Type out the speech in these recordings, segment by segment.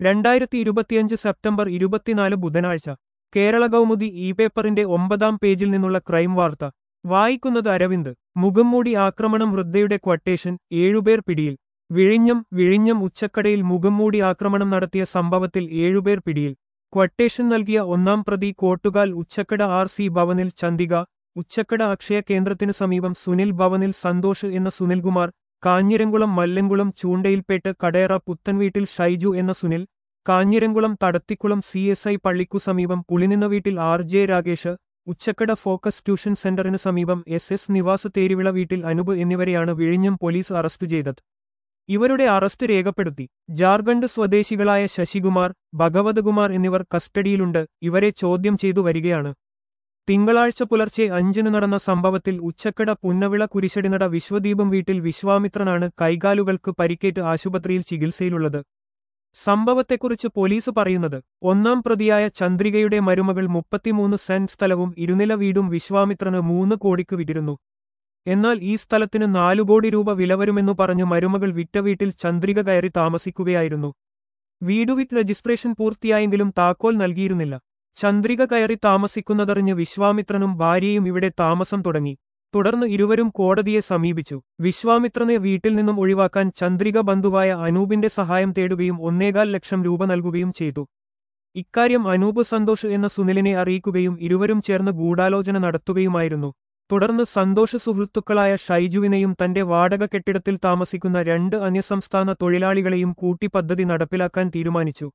രണ്ടായിരത്തി ഇരുപത്തിയഞ്ച് സെപ്റ്റംബർ ഇരുപത്തിനാല് ബുധനാഴ്ച കേരള കൗമുദി ഇ പേപ്പറിന്റെ ഒമ്പതാം പേജിൽ നിന്നുള്ള ക്രൈം വാർത്ത വായിക്കുന്നത് അരവിന്ദ് മുഖംമൂടി ആക്രമണം വൃദ്ധയുടെ ക്വട്ടേഷൻ ഏഴുപേർ പിടിയിൽ വിഴിഞ്ഞം വിഴിഞ്ഞം ഉച്ചക്കടയിൽ മുഖംമൂടി ആക്രമണം നടത്തിയ സംഭവത്തിൽ ഏഴുപേർ പിടിയിൽ ക്വട്ടേഷൻ നൽകിയ ഒന്നാം പ്രതി കോട്ടുകാൽ ഉച്ചക്കട ആർ സി ഭവനിൽ ചന്തിക ഉച്ചക്കട അക്ഷയ കേന്ദ്രത്തിനു സമീപം സുനിൽ ഭവനിൽ സന്തോഷ് എന്ന സുനിൽകുമാർ കാഞ്ഞിരംകുളം മല്ലൻകുളം ചൂണ്ടയിൽപേട്ട് കടയറ പുത്തൻവീട്ടിൽ ഷൈജു എന്ന Sunil Kanjiramkulam Thadathikulam C S I പള്ളിക്കു സമീപം പുളിനിന്ന വീട്ടിൽ R J Rakesh Uchakkada focus tuition സെന്ററിനു സമീപം എസ് എസ് നിവാസ് തേരിവിള വീട്ടിൽ അനൂപ് എന്നിവരെയാണ് വിഴിഞ്ഞം പോലീസ് അറസ്റ്റ് ചെയ്തത് ഇവരുടെ അറസ്റ്റ് രേഖപ്പെടുത്തി ജാർഖണ്ഡ് സ്വദേശികളായ ശശികുമാർ ഭഗവതകുമാർ എന്നിവർ കസ്റ്റഡിയിലുണ്ട് ഇവരെ ചോദ്യം ചെയ്തു വരികയാണ് തിങ്കളാഴ്ച പുലർച്ചെ അഞ്ചിന് നടന്ന സംഭവത്തിൽ ഉച്ചക്കട പുന്നവിള കുരിശടിനട വിശ്വദീപം വീട്ടിൽ വിശ്വാമിത്രനാണ് കൈകാലുകൾക്ക് പരിക്കേറ്റ് ആശുപത്രിയിൽ ചികിത്സയിലുള്ളത് സംഭവത്തെക്കുറിച്ച് പോലീസ് പറയുന്നത് ഒന്നാം പ്രതിയായ ചന്ദ്രികയുടെ മരുമകൾ മുപ്പത്തിമൂന്ന് സെന്റ് സ്ഥലവും ഇരുനില വീടും വിശ്വാമിത്രന് മൂന്ന് കോടിക്ക് വിതിരുന്നു എന്നാൽ ഈ സ്ഥലത്തിന് നാലു കോടി രൂപ വില വരുമെന്നു പറഞ്ഞു മരുമകൾ വിറ്റ വീട്ടിൽ ചന്ദ്രിക കയറി താമസിക്കുകയായിരുന്നു വീടുവിറ്റ് രജിസ്ട്രേഷൻ പൂർത്തിയായെങ്കിലും താക്കോൽ നൽകിയിരുന്നില്ല ചന്ദ്രിക കയറി താമസിക്കുന്നതറിഞ്ഞ് വിശ്വാമിത്രനും ഭാര്യയും ഇവിടെ താമസം തുടങ്ങി തുടർന്ന് ഇരുവരും കോടതിയെ സമീപിച്ചു വിശ്വാമിത്രനെ വീട്ടിൽ നിന്നും ഒഴിവാക്കാൻ ചന്ദ്രിക ബന്ധുവായ അനൂപിന്റെ സഹായം തേടുകയും ഒന്നേകാൽ ലക്ഷം രൂപ നൽകുകയും ചെയ്തു ഇക്കാര്യം അനൂപ് സന്തോഷ് എന്ന സുനിലിനെ അറിയിക്കുകയും ഇരുവരും ചേർന്ന് ഗൂഢാലോചന നടത്തുകയുമായിരുന്നു തുടർന്ന് സന്തോഷ സുഹൃത്തുക്കളായ ഷൈജുവിനെയും തന്റെ വാടക കെട്ടിടത്തിൽ താമസിക്കുന്ന രണ്ട് അന്യസംസ്ഥാന തൊഴിലാളികളെയും കൂട്ടി പദ്ധതി നടപ്പിലാക്കാൻ തീരുമാനിച്ചു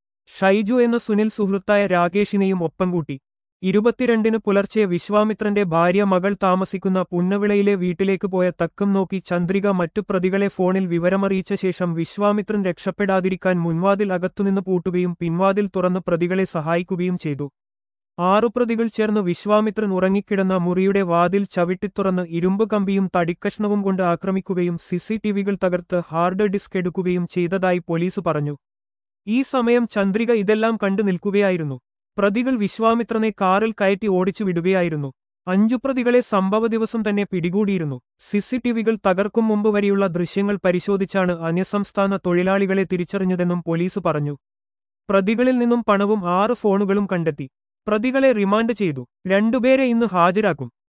ഷൈജു എന്ന സുനിൽ സുഹൃത്തായ രാകേഷിനെയും ഒപ്പം കൂട്ടി ഇരുപത്തിരണ്ടിന് പുലർച്ചെ വിശ്വാമിത്രന്റെ ഭാര്യ മകൾ താമസിക്കുന്ന പുന്നവിളയിലെ വീട്ടിലേക്ക് പോയ തക്കം നോക്കി ചന്ദ്രിക മറ്റു പ്രതികളെ ഫോണിൽ വിവരമറിയിച്ച ശേഷം വിശ്വാമിത്രൻ രക്ഷപ്പെടാതിരിക്കാൻ മുൻവാതിൽ അകത്തുനിന്ന് പൂട്ടുകയും പിൻവാതിൽ തുറന്ന് പ്രതികളെ സഹായിക്കുകയും ചെയ്തു ആറു പ്രതികൾ ചേർന്ന് വിശ്വാമിത്രൻ ഉറങ്ങിക്കിടന്ന മുറിയുടെ വാതിൽ ചവിട്ടിത്തുറന്ന് ഇരുമ്പ് കമ്പിയും തടിക്കഷ്ണവും കൊണ്ട് ആക്രമിക്കുകയും സിസിടിവികൾ തകർത്ത് ഹാർഡ് ഡിസ്ക് എടുക്കുകയും ചെയ്തതായി പോലീസ് പറഞ്ഞു ഈ സമയം ചന്ദ്രിക ഇതെല്ലാം കണ്ടു നിൽക്കുകയായിരുന്നു പ്രതികൾ വിശ്വാമിത്രനെ കാറിൽ കയറ്റി ഓടിച്ചു വിടുകയായിരുന്നു അഞ്ചു പ്രതികളെ സംഭവ ദിവസം തന്നെ പിടികൂടിയിരുന്നു സിസിടിവികൾ തകർക്കും മുമ്പ് വരെയുള്ള ദൃശ്യങ്ങൾ പരിശോധിച്ചാണ് അന്യസംസ്ഥാന തൊഴിലാളികളെ തിരിച്ചറിഞ്ഞതെന്നും പോലീസ് പറഞ്ഞു പ്രതികളിൽ നിന്നും പണവും ആറ് ഫോണുകളും കണ്ടെത്തി പ്രതികളെ റിമാൻഡ് ചെയ്തു രണ്ടുപേരെ ഇന്ന് ഹാജരാക്കും